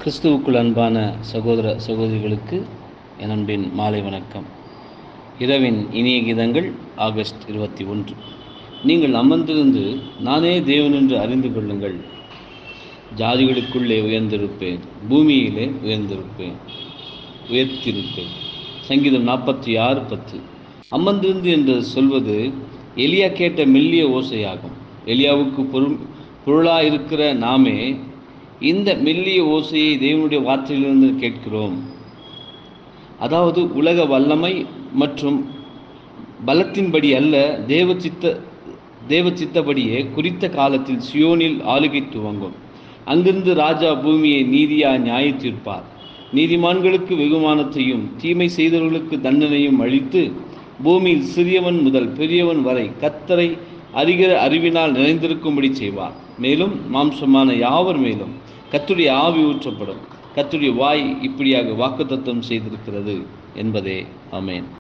கிறிஸ்துவுக்குள் அன்பான சகோதர சகோதரிகளுக்கு என் அன்பின் மாலை வணக்கம் இரவின் இனிய கீதங்கள் ஆகஸ்ட் இருபத்தி ஒன்று நீங்கள் அமர்ந்திருந்து நானே தேவன் என்று அறிந்து கொள்ளுங்கள் ஜாதிகளுக்குள்ளே உயர்ந்திருப்பேன் பூமியிலே உயர்ந்திருப்பேன் உயர்த்திருப்பேன் சங்கீதம் நாற்பத்தி ஆறு பத்து அமர்ந்திருந்து என்று சொல்வது எலியா கேட்ட மெல்லிய ஓசையாகும் எலியாவுக்கு பொருள் பொருளாயிருக்கிற நாமே இந்த மெல்லிய ஓசையை தேவனுடைய வார்த்தையிலிருந்து கேட்கிறோம் அதாவது உலக வல்லமை மற்றும் பலத்தின்படி அல்ல தேவ சித்த தேவ சித்தபடியே குறித்த காலத்தில் சியோனில் ஆளுகை துவங்கும் அங்கிருந்து ராஜா பூமியை நீதியா நியாய தீர்ப்பார் நீதிமான்களுக்கு வெகுமானத்தையும் தீமை செய்தவர்களுக்கு தண்டனையும் அளித்து பூமியில் சிறியவன் முதல் பெரியவன் வரை கத்தரை அறிகிற அறிவினால் நிறைந்திருக்கும்படி செய்வார் மேலும் மாம்சமான யாவர் மேலும் கத்துடைய ஆவி ஊற்றப்படும் கத்துடைய வாய் இப்படியாக வாக்குத்தத்தம் செய்திருக்கிறது என்பதே அமேன்